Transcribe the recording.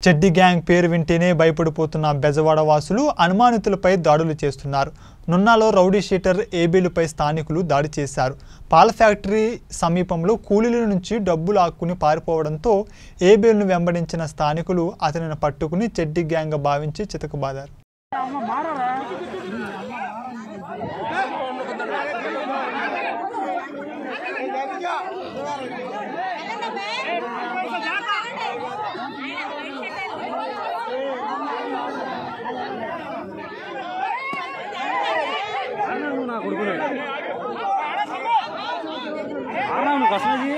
చెడ్డి gang పేరు వింటేనే భయపడిపోతున్న బెజవాడ వాసులు అనుమానితులపై దాడులు చేస్తున్నారు నున్నాలో రౌడీ షీటర్ ఏబీలపై స్థానికులు దాడి చేశారు పాల ఫ్యాక్టరీ సమీపంలో కూలీల నుంచి డబ్బులు ఆక్కుని పారిపోవడంతో ఏబేల్ను వెంబడించిన స్థానికులు అతనిని పట్టుకుని చెడ్డి గ్యాంగ్ భావించి చితకబాదారు నా కొడుకునే ఆరా నువ్వు కసనది